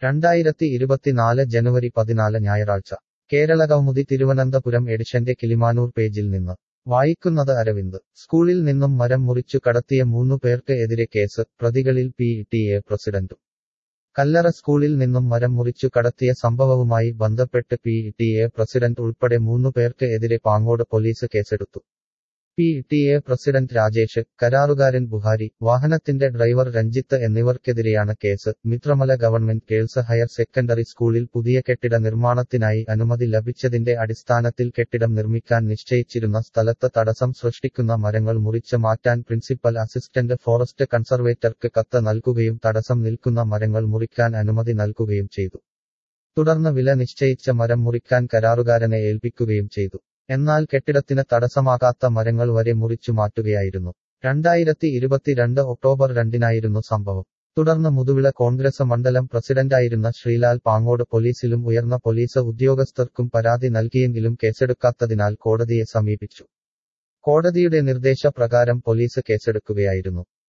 രണ്ടായിരത്തി ഇരുപത്തിനാല് ജനുവരി പതിനാല് ഞായറാഴ്ച കേരളകൗമുദി തിരുവനന്തപുരം എഡിഷന്റെ കിളിമാനൂർ പേജിൽ നിന്ന് വായിക്കുന്നത് അരവിന്ദ് സ്കൂളിൽ നിന്നും മരം മുറിച്ചു കടത്തിയ മൂന്നു പേർക്ക് എതിരെ കേസ് പ്രതികളിൽ പി ടി എ പ്രസിഡന്റും കല്ലറ സ്കൂളിൽ നിന്നും മരം മുറിച്ചു കടത്തിയ സംഭവവുമായി ബന്ധപ്പെട്ട് പി ടി എ പ്രസിഡന്റ് ഉൾപ്പെടെ മൂന്നു പേർക്ക് എതിരെ പാങ്ങോട് പോലീസ് കേസെടുത്തു P T A president Rajesh കരാറുകാരൻ ബുഹാരി വാഹനത്തിന്റെ ഡ്രൈവർ രഞ്ജിത്ത് എന്നിവർക്കെതിരെയാണ് case Mithramala government girls higher secondary സ്കൂളിൽ പുതിയ കെട്ടിട നിർമ്മാണത്തിനായി അനുമതി ലഭിച്ചതിന്റെ അടിസ്ഥാനത്തിൽ കെട്ടിടം നിർമ്മിക്കാൻ നിശ്ചയിച്ചിരുന്ന സ്ഥലത്ത് തടസ്സം സൃഷ്ടിക്കുന്ന മരങ്ങൾ മുറിച്ച് മാറ്റാൻ പ്രിൻസിപ്പൽ അസിസ്റ്റന്റ് ഫോറസ്റ്റ് കൺസർവേറ്റർക്ക് കത്ത് നൽകുകയും തടസ്സം നിൽക്കുന്ന മരങ്ങൾ മുറിക്കാൻ അനുമതി നൽകുകയും ചെയ്തു തുടർന്ന് വില നിശ്ചയിച്ച മരം മുറിക്കാൻ കരാറുകാരനെ ഏൽപ്പിക്കുകയും ചെയ്തു എന്നാൽ കെട്ടിടത്തിന് തടസ്സമാകാത്ത മരങ്ങൾ വരെ മുറിച്ചു മാറ്റുകയായിരുന്നു രണ്ടായിരത്തി ഇരുപത്തിരണ്ട് ഒക്ടോബർ രണ്ടിനായിരുന്നു സംഭവം തുടർന്ന് മുതുവിള കോൺഗ്രസ് മണ്ഡലം പ്രസിഡന്റായിരുന്ന ശ്രീലാൽ പാങ്ങോട് പോലീസിലും ഉയർന്ന പോലീസ് ഉദ്യോഗസ്ഥർക്കും പരാതി നൽകിയെങ്കിലും കേസെടുക്കാത്തതിനാൽ കോടതിയെ സമീപിച്ചു കോടതിയുടെ നിർദ്ദേശപ്രകാരം പോലീസ് കേസെടുക്കുകയായിരുന്നു